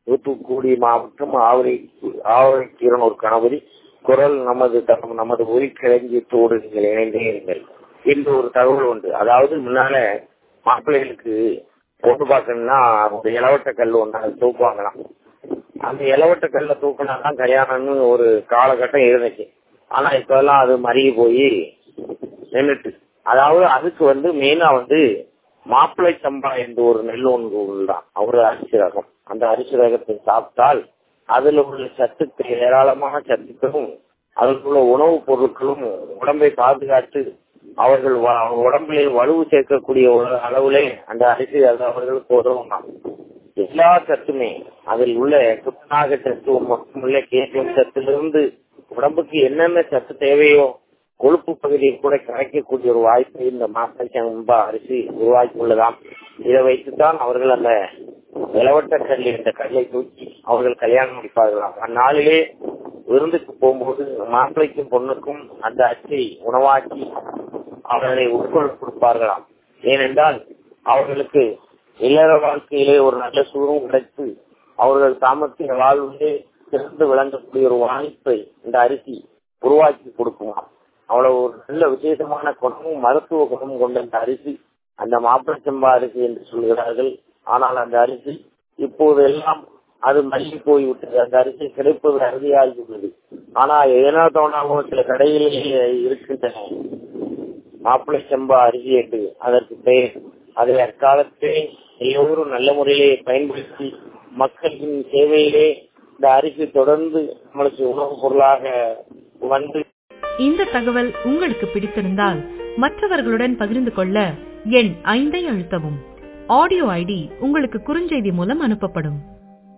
தூத்துக்குடி மாவட்டம் ஆவரை ஆவரைக்கீரனூர் கணபதி குரல் நமது தரம் நமது உயிர்கிழங்கியத்தோடு நீங்கள் இணைந்தே இருங்கள் என்று ஒரு தகவல் உண்டு அதாவது முன்னால மாப்பிள்ளைகளுக்கு பொண்ணு பார்க்கணும்னா ஒரு இளவட்ட கல் ஒன்று தூக்குவாங்களாம் அந்த இளவட்ட கல்ல தூக்கினாதான் கல்யாணம்னு ஒரு காலகட்டம் இருந்துச்சு ஆனா இப்ப எல்லாம் அது மருகி போய் நின்றுட்டு அதாவது அதுக்கு வந்து மெயினா வந்து மாப்பிள்ளை சம்பா என்று ஒரு நெல் ஒன்று தான் ஒரு அரிசி ரகம் அந்த அரிசி ரகத்தை சாப்பிட்டால் அதுல உள்ள சத்துக்கள் ஏராளமான சத்துக்களும் அதில் உள்ள உணவுப் பொருட்களும் உடம்பை பாதுகாத்து அவர்கள் உடம்பிலே வலுவு சேர்க்கக்கூடிய ஒரு அளவுலே அந்த அரிசி அது அவர்களுக்கு உதவும் எல்லா சத்துமே அதில் உள்ள துத்தநாக சத்து மற்றும் உள்ள கேசியம் சத்திலிருந்து உடம்புக்கு என்னென்ன சத்து தேவையோ கொழுப்பு பகுதியை கூட கரைக்கக்கூடிய ஒரு வாய்ப்பை இந்த மாப்பிளை சம்பா அரிசி உருவாக்கியுள்ளதாம் இதை வைத்துத்தான் அவர்கள் அந்த இளவட்ட கல் என்ற கல்லை தூக்கி அவர்கள் கல்யாணம் முடிப்பார்களாம் அந்நாளிலே விருந்துக்கு போகும்போது மாப்பிளைக்கும் பொண்ணுக்கும் அந்த அரிசி உணவாக்கி அவர்களை உட்கொள்ள கொடுப்பார்களாம் ஏனென்றால் அவர்களுக்கு இல்லற வாழ்க்கையிலே ஒரு நல்ல சூழலும் கிடைத்து அவர்கள் சாமர்த்திய வாழ்விலே சிறந்து விளங்கக்கூடிய ஒரு வாய்ப்பை இந்த அரிசி உருவாக்கி கொடுக்குமாம் அவ்வளவு ஒரு நல்ல விசேஷமான குணமும் மருத்துவ குணமும் கொண்ட அந்த அரிசி அந்த மாப்பிள சம்பா அரிசி என்று சொல்கிறார்கள் ஆனால் அந்த அரிசி இப்போது எல்லாம் அது மல்லி போய்விட்டது அந்த அரிசி கிடைப்பது அறுதியாகி உள்ளது ஆனா ஏனோ தோணாமோ சில கடையிலேயே இருக்கின்றன மாப்பிளை சம்பா அரிசி என்று அதற்கு பெயர் அதை அக்காலத்திலே எல்லோரும் நல்ல முறையிலே பயன்படுத்தி மக்களின் சேவையிலே இந்த அரிசி தொடர்ந்து நம்மளுக்கு உணவுப் பொருளாக வந்து இந்த தகவல் உங்களுக்கு பிடித்திருந்தால் மற்றவர்களுடன் பகிர்ந்து கொள்ள எண் ஐந்தை அழுத்தவும் ஆடியோ ஐடி உங்களுக்கு குறுஞ்செய்தி மூலம் அனுப்பப்படும்